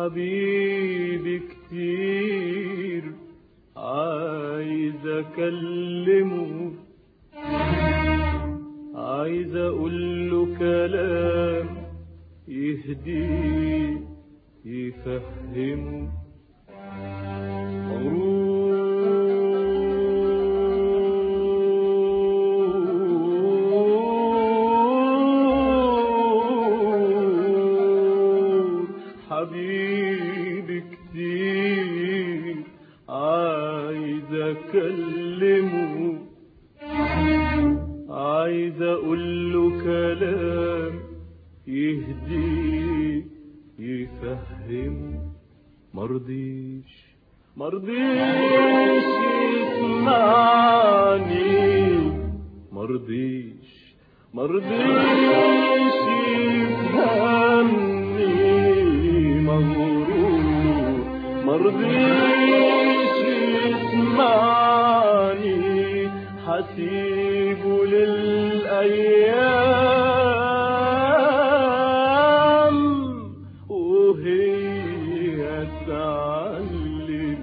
حبيبي كتير عايز اكلمه عايز اقول له كلام يهديه يفهمه مغرور حبيبي كتير عايز اكلمه عايز اقول له كلام يهديه يفهمه مرضيش مرضيش يسمعني مرضيش مرضيش يفهمني مغرور مرضيش يسمعني حسيبه للأيام وهي تعلم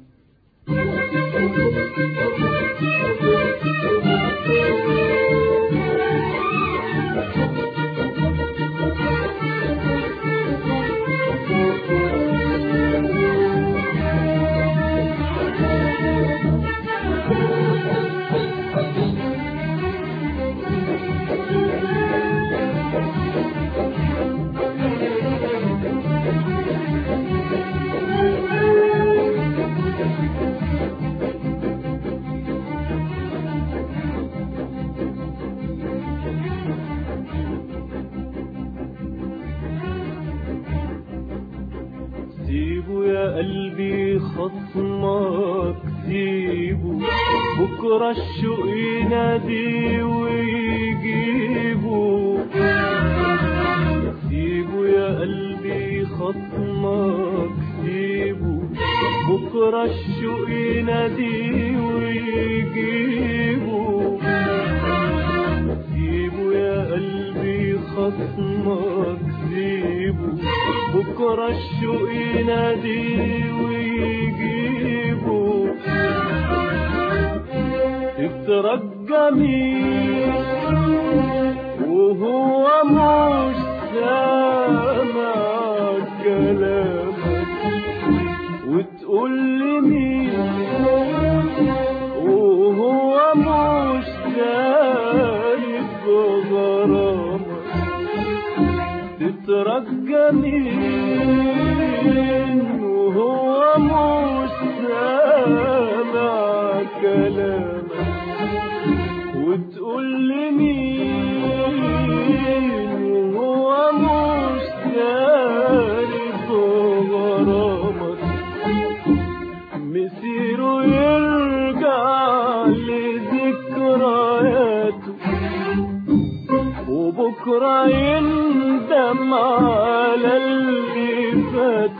سيبه يا قلبي خصمك سيبه بكرة الشوق ينادي ويجيبه سيبه يا قلبي خصمك سيبه بكرة الشوق ينادي ويجيبه سيبه يا قلبي خصمك سيبه بكرة الشوق ينادي ويجيبه تترجى مين وهو مش سامع كلامك وتقول لي مين وهو مش شايف غرامك تترجى مين وهو مش سامع كلامك وتقول لي مين وهو مش شايف غرامك مسيره يرجع لذكرياته وبكرة يندم على اللي فات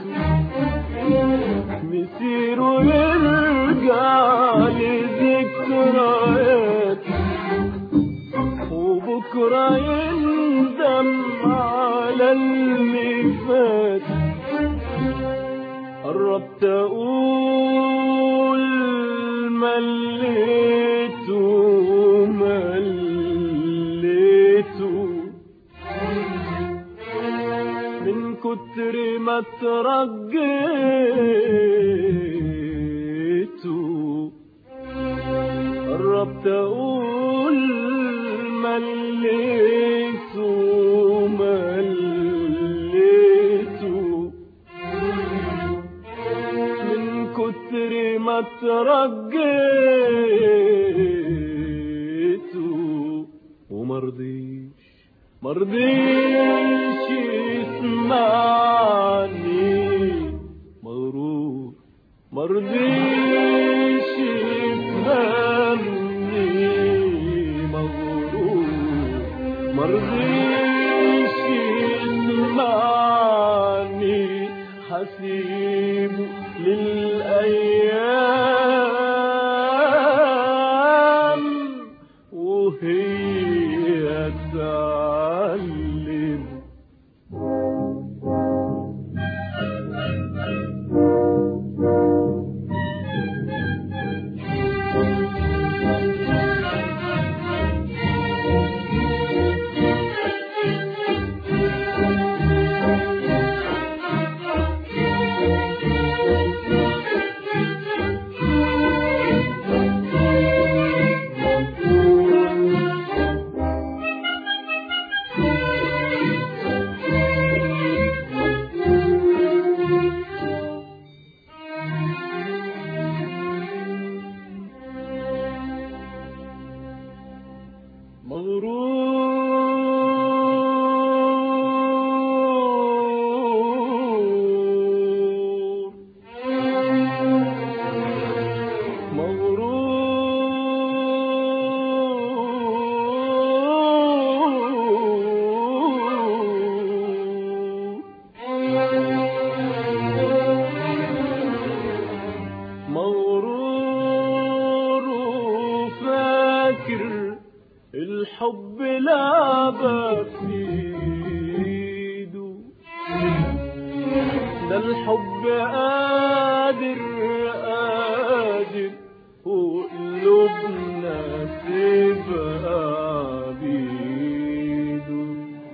مسيره يرجع لذكريات وبكرة يندم على اللي فات قربت اقول مليته مليته من كتر ما ترجيته قربت اقول مليته مليته من كتر ما ترجيته ومرضيش مرضيش يسمعني مغرور مرضيش يفهمني مغرور مرضيش يسمعني حسيبه للأيام وهي تعلم مغرور مغرور مغرور وفاكر الحب لعبة في ايده ده الحب قادر قادر وقلوبنا تبقى بيده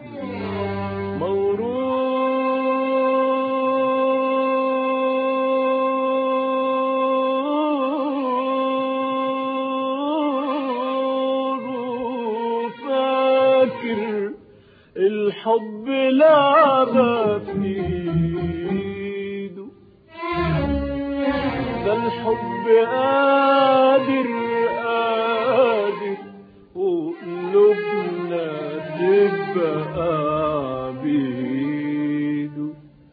مغرور وفاكر الحب لعبة في ايده ده الحب قادر قادر وقلوبنا تبقى بيده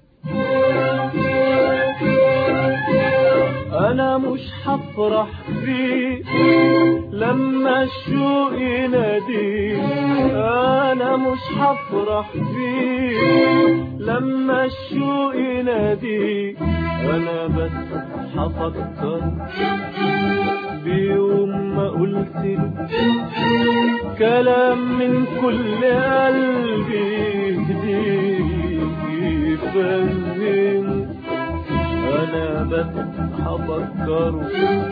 انا مش هفرح فيه لما الشوق يناديه انا مش هفرح فيه لما الشوق يناديه انا بس هفكر بيوم ما قلت له كلام من كل قلبي يهديه يفهمه انا بس هفكره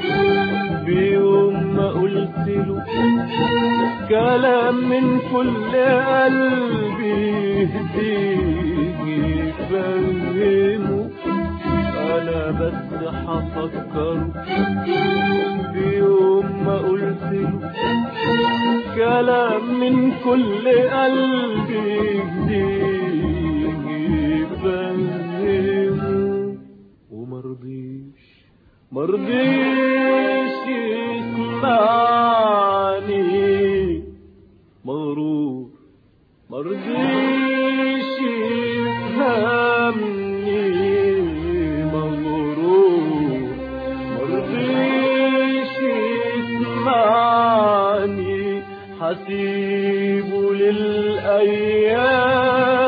بيوم ما قلت له كلام من كل قلبي يهديه يفهمه انا بس هفكره بيوم ما قلت له كلام من كل قلبي يهديه يفهمه ومرضيش مرضيش يسمعني مغرور مرضيش يفهمني مغرور مرضيش يسمعني حسيبه للأيام